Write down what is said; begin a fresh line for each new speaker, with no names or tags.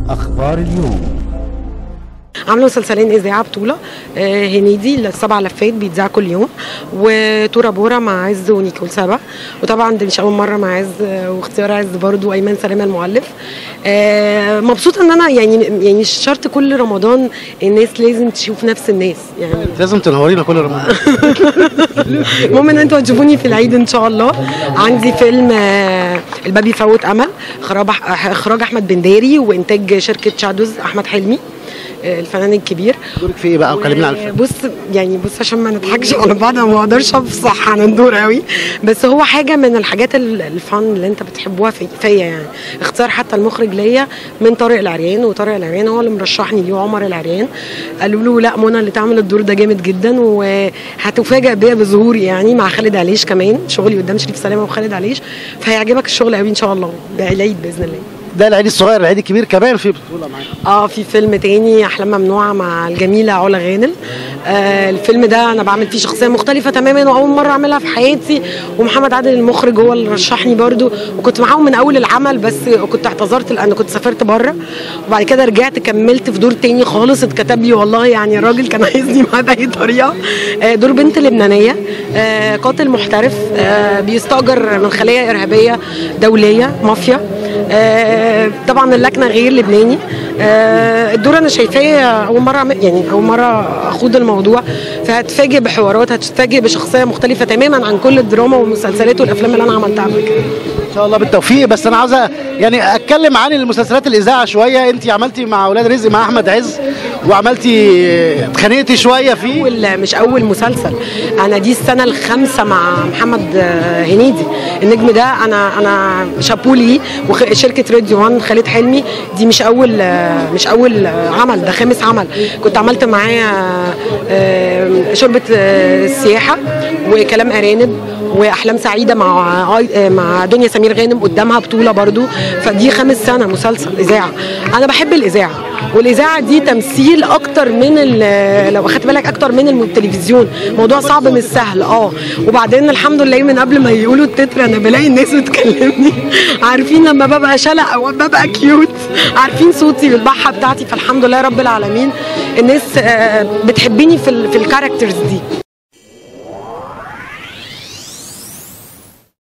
أخبار اليوم
عامله مسلسلين اذاعه بطوله آه، هنيدي السبع لفات بيتذاع كل يوم وتورا بورا مع عز ونيكول سابا وطبعا دي مش اول مره مع عز آه، واختيار عز برضو وايمن سلامه المؤلف آه، مبسوطه ان انا يعني يعني مش شرط كل رمضان الناس لازم تشوف نفس الناس يعني
لازم تنورينا كل رمضان
المهم ان انتوا هتشوفوني في العيد ان شاء الله عندي فيلم آه، الباب يفوت امل اخراج اخراج احمد بنداري وانتاج شركه شادوز احمد حلمي آه، الفنان الكبير
دورك في ايه بقى وكلمنا عن الفيلم
بص يعني بص عشان ما نضحكش على بعض انا ما اقدرش افصح عن الدور قوي بس هو حاجه من الحاجات ال- الفن اللي انت بتحبوها في فيا يعني اختار حتى المخرج ليا من طارق العريان وطارق العريان هو اللي مرشحني ليه وعمر العريان قالوا له لا منى اللي تعمل الدور ده جامد جدا وهتفاجئ بيا بظهوري يعني مع خالد عليش كمان شغلي قدام شريف سلامه وخالد عليش فهيعجبك الشغل قوي ان شاء الله العيد باذن الله
ده العيد الصغير العيد الكبير كمان في بطوله معاك
اه في فيلم تاني احلام ممنوعه مع الجميله علا غانم آه الفيلم ده انا بعمل فيه شخصيه مختلفه تماما واول مره اعملها في حياتي ومحمد عادل المخرج هو اللي رشحني برده وكنت معاهم من اول العمل بس كنت اعتذرت لان كنت سافرت بره وبعد كده رجعت كملت في دور تاني خالص اتكتب لي والله يعني الراجل كان عايزني معاه باي طريقه آه دور بنت لبنانيه آه قاتل محترف آه بيستاجر من خليه ارهابيه دوليه مافيا آه، طبعا اللكنه غير لبناني آه، الدور انا شايفاه اول مره أعمل- يعني اول مره اخوض الموضوع فهتفاجئ بحوارات هتتفاجئ بشخصيه مختلفه تماما عن كل الدراما والمسلسلات والافلام اللي انا عملتها قبل كده
ان شاء الله بالتوفيق بس انا عاوزه يعني اتكلم عن المسلسلات الاذاعه شويه انت عملتي مع اولاد رزق مع احمد عز وعملتي اتخانقتي شويه فيه
اول مش اول مسلسل انا دي السنه الخامسه مع محمد آه، هنيدي النجم ده انا انا شابولي وشركه راديو 1 خالد حلمي دي مش اول آه، مش اول آه، عمل ده خامس عمل كنت عملت معاه آه، آه، شوربه آه، السياحه وكلام ارانب واحلام سعيده مع آي- آه، مع دنيا سمير غانم قدامها بطوله برضو فدي خامس سنه مسلسل اذاعه انا بحب الاذاعه والاذاعه دي تمثيل اكتر من ال- لو اخدت بالك اكتر من التلفزيون موضوع صعب مش سهل اه وبعدين الحمد لله من قبل ما يقولوا التتر انا بلاقي الناس بتكلمني عارفين لما ببقى شلق او ببقى كيوت عارفين صوتي بالبحه بتاعتي فالحمد لله رب العالمين الناس آه، بتحبني في ال- في الكاركترز دي